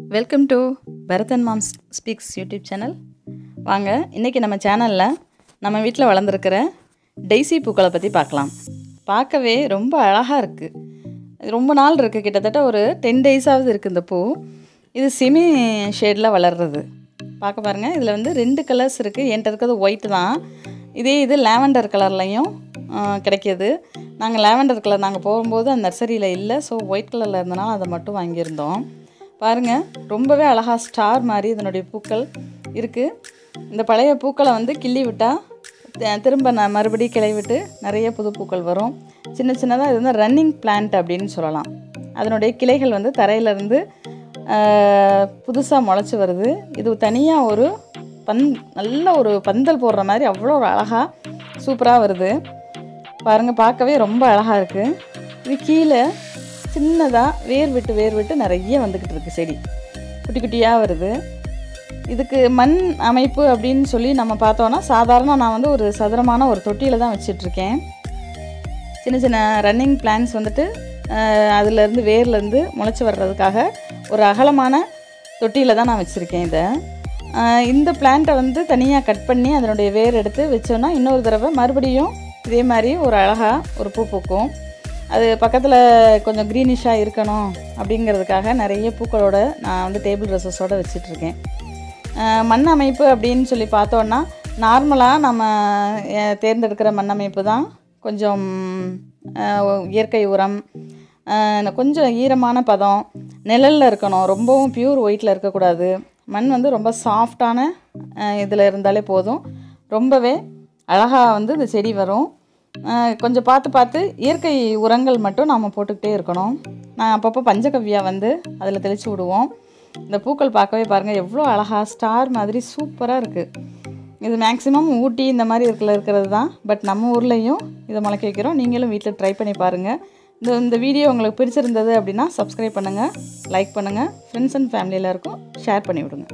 welcome to Bharathan mom's speaks YouTube channel வாங்க இன்றைக்கி நம்ம சேனலில் நம்ம வீட்டில் வளர்ந்துருக்கிற டெய்ஸி பூக்களை பற்றி பார்க்கலாம் பார்க்கவே ரொம்ப அழகாக இருக்குது ரொம்ப நாள் இருக்குது கிட்டத்தட்ட ஒரு டென் டேஸாவது இருக்குது இந்த பூ இது செமி ஷேடில் வளர்றது பார்க்க பாருங்கள் இதில் வந்து ரெண்டு கலர்ஸ் இருக்குது என்கிட்ட இருக்கிறது ஒயிட் தான் இதே இது லேவண்டர் கலர்லையும் கிடைக்கிது நாங்கள் லேவண்டர் கலர் நாங்கள் போகும்போது அந்த நர்சரியில் இல்லை ஸோ ஒயிட் கலரில் இருந்தனால அதை மட்டும் வாங்கியிருந்தோம் பாருங்கள் ரொம்பவே அழகாக ஸ்டார் மாதிரி இதனுடைய பூக்கள் இருக்குது இந்த பழைய பூக்களை வந்து கிள்ளி விட்டால் த- திரும்ப நான் மறுபடியும் கிளை விட்டு நிறைய புது பூக்கள் வரும் சின்ன சின்னதாக இது வந்து ரன்னிங் பிளான்ட் அப்படின்னு சொல்லலாம் அதனுடைய கிளைகள் வந்து தரையிலேருந்து புதுசாக முளைச்சி வருது இது தனியாக ஒரு பந் நல்ல ஒரு பந்தல் போடுற மாதிரி அவ்வளோ ஒரு அழகாக சூப்பராக வருது பாருங்கள் பார்க்கவே ரொம்ப அழகாக இருக்குது இது கீழே சின்னதாக வேர் விட்டு வேர் விட்டு நிறைய வந்துக்கிட்டு இருக்கு செடி குட்டி குட்டியாக வருது இதுக்கு மண் அமைப்பு அப்படின்னு சொல்லி நம்ம பார்த்தோன்னா சாதாரண நான் வந்து ஒரு சதுரமான ஒரு தொட்டியில் தான் வச்சிட்ருக்கேன் சின்ன சின்ன ரன்னிங் பிளான்ஸ் வந்துட்டு அஹ், அதுலேருந்து வேர்லேருந்து முளைச்சி வர்றதுக்காக ஒரு அகலமான தொட்டியில் தான் நான் வச்சுருக்கேன் இதை அஹ், இந்த பிளான்ட்டை வந்து தனியாக கட் பண்ணி அதனுடைய வேர் எடுத்து வச்சோன்னா இன்னொரு தடவை மறுபடியும் இதே மாதிரி ஒரு அழகாக ஒரு பூ பூக்கும் அது பக்கத்தில் கொஞ்சம் க்ரீனிஷாக இருக்கணும் அப்படிங்கிறதுக்காக நிறைய பூக்களோட நான் வந்து டேபிள் ட்ரெஸ்ஸஸோடு வச்சிட்ருக்கேன் அஹ் மண் அமைப்பு அப்படின்னு சொல்லி பார்த்தோன்னா நார்மலாக நம்ம அஹ், தேர்ந்தெடுக்கிற மண் அமைப்பு தான் கொஞ்சம் அஹ், இயற்கை உரம் அஹ், கொஞ்சம் ஈரமான பதம் நிழலில் இருக்கணும் ரொம்பவும் பியூர் ஒயிட்டில் இருக்கக்கூடாது மண் வந்து ரொம்ப சாஃப்டான இதில் இருந்தாலே போதும் ரொம்பவே அழகாக வந்து இந்த செடி வரும் அஹ், கொஞ்சம் பார்த்து பார்த்து இயற்கை உரங்கள் மட்டும் நாம் போட்டுக்கிட்டே இருக்கணும் நான் அப்பப்போ பஞ்சகவ்யா வந்து அதில் தெளித்து விடுவோம் இந்த பூக்கள் பார்க்கவே பாருங்கள் எவ்வளோ அழகாக ஸ்டார் மாதிரி சூப்பராக இருக்குது இது மேக்ஸிமம் ஊட்டி இந்த மாதிரி இருக்கிற இருக்கிறது தான் பட் நம்ம ஊர்லேயும் இதை முளைக்க வைக்கிறோம் நீங்களும் வீட்டில் ட்ரை பண்ணி பாருங்கள் இந்த இந்த வீடியோ உங்களுக்கு பிடிச்சிருந்தது அப்படின்னா சப்ஸ்கிரைப் பண்ணுங்கள் லைக் பண்ணுங்கள் ஃப்ரெண்ட்ஸ் அண்ட் ஃபேமிலி எல்லாருக்கும் ஷேர் பண்ணி விடுங்க